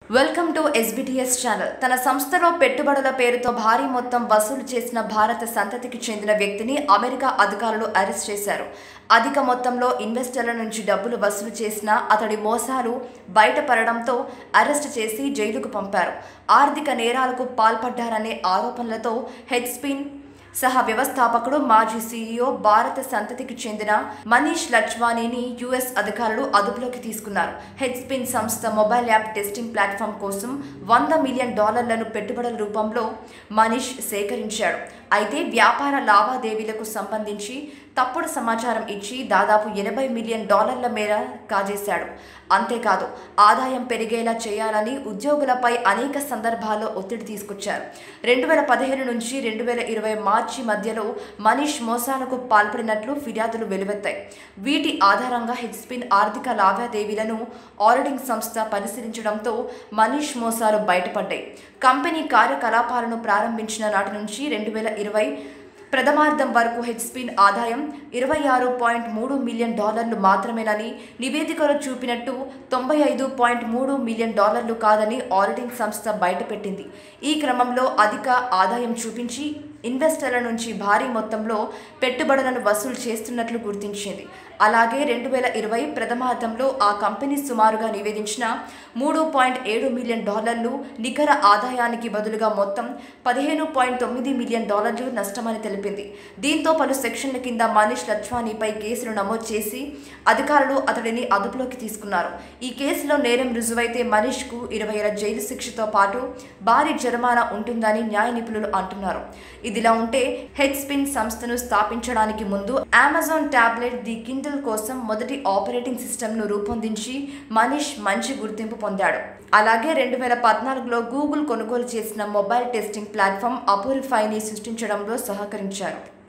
welcome to SBTS channel తన సంస్థలో పెట్టుబడుల పేరుతో భారీ మొత్తం వసూలు చేసిన భారత సంతతికి చెందిన వ్యక్తిని అమెరికా అధికారులు అరెస్ట్ చేశారు అధిక మొత్తంలో ఇన్వెస్టర్ల నుంచి డబ్బులు వసూలు చేసిన అతడి మోసాలు బయటపడడంతో అరెస్ట్ చేసి జైలుకు పంపారు ఆర్థిక నేరాలకు పాల్పడ్డారనే ఆరోపణలతో హెడ్ స్పిన్ సహ వ్యవస్థాపకుడు మాజీ సీఈఓ భారత సంతతికి చెందిన మనీష్ లక్ష్వానీని యుఎస్ అధికారులు అదుపులోకి తీసుకున్నారు హెడ్ స్పిన్ సంస్థ మొబైల్ యాప్ టెస్టింగ్ ప్లాట్ఫామ్ కోసం వంద మిలియన్ డాలర్లను పెట్టుబడుల రూపంలో మనీష్ సేకరించాడు అయితే వ్యాపార లావాదేవీలకు సంబంధించి తప్పుడు సమాచారం ఇచ్చి దాదాపు ఎనభై మిలియన్ డాలర్ల మేర కాజేశాడు అంతేకాదు ఆదాయం పెరిగేలా చేయాలని ఉద్యోగులపై అనేక సందర్భాల్లో ఒత్తిడి తీసుకొచ్చారు రెండు వేల పదిహేను నుంచి రెండు వేల ఇరవై మార్చి మధ్యలో మనీష్ మోసాలకు పాల్పడినట్లు ఫిర్యాదులు వెలువెత్తాయి వీటి ఆధారంగా హెచ్స్పిన్ ఆర్థిక లావాదేవీలను ఆడిటింగ్ సంస్థ పరిశీలించడంతో మనీష్ మోసాలు బయటపడ్డాయి కంపెనీ కార్యకలాపాలను ప్రారంభించిన నాటి నుంచి రెండు వేల ఇరవై ప్రథమార్థం వరకు హెచ్స్పిన్ ఆదాయం ఇరవై ఆరు పాయింట్ మూడు మిలియన్ డాలర్లు మాత్రమేనని నివేదికలో చూపినట్టు తొంభై ఐదు పాయింట్ మూడు మిలియన్ డాలర్లు కాదని ఆడిటింగ్ సంస్థ బయటపెట్టింది ఈ క్రమంలో అధిక ఆదాయం చూపించి ఇన్వెస్టర్ల నుంచి భారీ మొత్తంలో పెట్టుబడులను వసూలు చేస్తున్నట్లు గుర్తించింది అలాగే రెండు వేల ఇరవై ప్రథమార్థంలో ఆ కంపెనీ సుమారుగా నివేదించిన మూడు పాయింట్ ఏడు మిలియన్ డాలర్లు నికర ఆదాయానికి బదులుగా మొత్తం పదిహేను పాయింట్ తొమ్మిది మిలియన్ డాలర్లు నష్టమని తెలిపింది దీంతో పలు సెక్షన్ల కింద మనీష్ లచ్వానీపై కేసులు నమోదు చేసి అధికారులు అతడిని అదుపులోకి తీసుకున్నారు ఈ కేసులో నేరం రుజువైతే మనీష్కు ఇరవై ఏళ్ల జైలు శిక్షతో పాటు భారీ జరిమానా ఉంటుందని న్యాయ నిపుణులు అంటున్నారు ఇదిలా ఉంటే హెడ్ స్పిన్ సంస్థను స్థాపించడానికి ముందు అమెజాన్ టాబ్లెట్ ది కిండల్ కోసం మొదటి ఆపరేటింగ్ సిస్టమ్ను రూపొందించి మనీష్ మంచి గుర్తింపు పొందాడు అలాగే రెండు వేల పద్నాలుగులో గూగుల్ కొనుగోలు చేసిన మొబైల్ టెస్టింగ్ ప్లాట్ఫామ్ అపూరిఫైని సృష్టించడంలో సహకరించారు